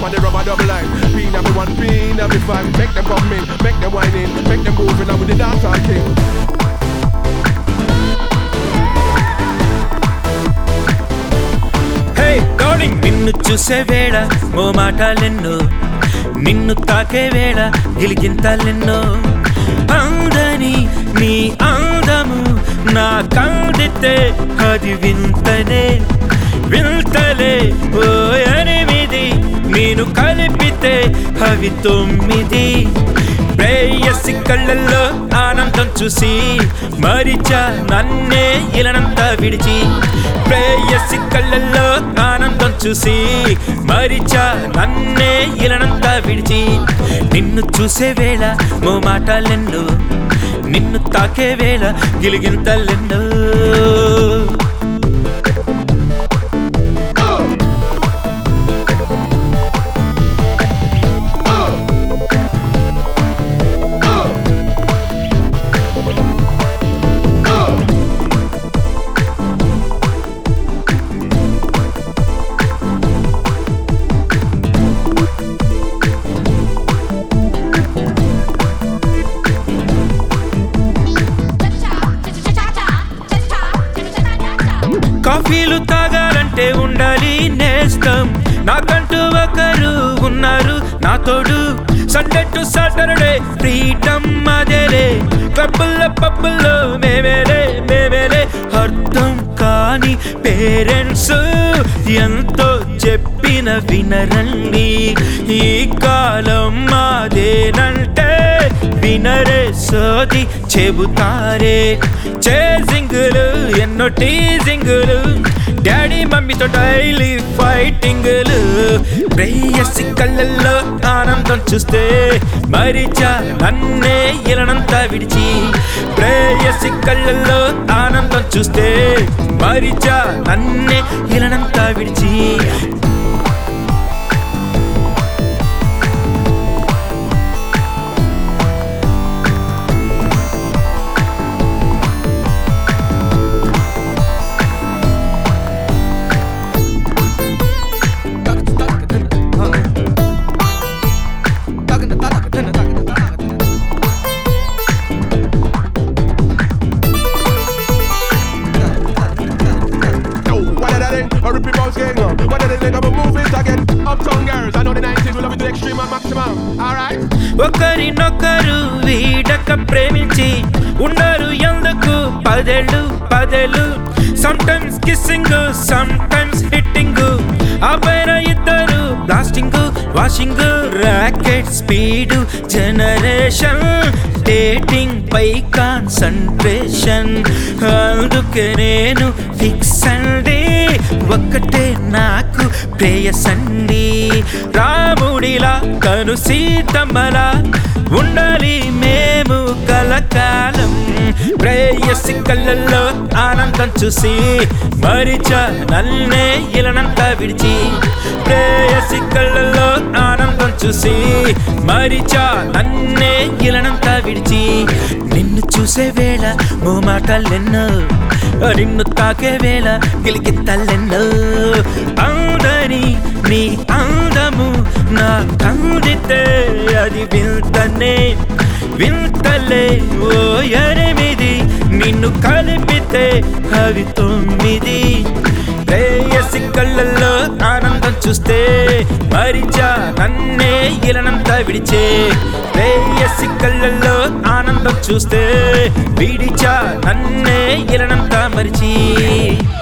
on the rubber double line. Peen every one, peen every five. Make them come in, make them whine in, make them moving on with the dancehall king. Hey darling నిన్ను చూసే వేళ ఓ మాటలెన్నో నిన్ను తాకే వేళ గిలిగింతలెన్నో అందని నీ అందము నా కందితే అది వింతనే వింతలే ఓ ఎనిమిది నేను కలిపితే అవి తొమ్మిది ప్రేయసి కళ్ళల్లో ఆనందం చూసి మరిచా నన్నే ఇలనంతా విడిచి ప్రేయసి కళ్ళల్లో ఆనందం చూసి మరిచా నన్నే ఇలనంతా విడిచి నిన్ను చూసే వేళ ఓ మాటలెన్నో నిన్ను తాకే వేళ గిలిగింతలెన్నో కాఫీలు తాగాలంటే ఉండాలి నేస్తం నాకంటూ ఒకరు ఉన్నారు నా తోడు సండే టు సాటర్డే ఫ్రీడమ్ అదేలే క్లబ్బుల్లో పబ్బుల్లో మేమేలే మేమేలే అర్థం కాని పేరెంట్స్ ఎంతో చెప్పిన వినరండి ఈ కాలం మాదేనంటే వినరే సోది చెబుతారే చేసింగులు ఎన్నో టీజింగులు డాడీ మమ్మీతో డైలీ ఫైటింగులు ప్రేయసి కళ్ళల్లో ఆనందం చూస్తే మరిచా నన్నే ఇలనంతా విడిచి ప్రేయసి కళ్ళల్లో ఆనందం చూస్తే మరిచా నన్నే ఇలనంతా విడిచి Yo, what are they? A rippy bounce gang. What are they? They gonna move it again. Uptown girls, I know the 90s will love it to the extreme and maximum. Alright? ఒకరినొకరు వీడక ప్రేమించి ఉండరు ఎందుకు పదేళ్ళు పదేళ్ళు some times kissing some times hitting ఆ పైన ఇద్దరు blasting washing racket speed generation dating పై కాన్సంట్రేషన్ అందుకే నేను ఫిక్స్ అండి ఒక్కటే నాకు ప్రేయసండి రాముడిలా తను సీతమ్మలా ఉండాలి మేము కలకాలం ప్రేయసి కళ్ళల్లో ఆనందం చూసి మరిచా నన్నే ఇలనంతా విడిచి ప్రేయసి కళ్ళల్లో ఆనందం చూసి మరిచా నన్నే ఇలనంతా విడిచి నిన్ను చూసే వేళ ఓ మాటలెన్నో నిన్ను తాకే వేళ గిలికి తల్లెన్నో అందరి నీ అందము నా కందితే అది వింతనే వింతలే ఓ ఎనిమిది నిన్ను కలిపితే అవి తొమ్మిది ప్రేయసి కళ్ళల్లో ఆనందం చూస్తే మరిచా నన్నే ఇలనంతా విడిచే ప్రేయసి కళ్ళల్లో ఆనందం చూస్తే విడిచా నన్నే ఇలనంతా మరిచి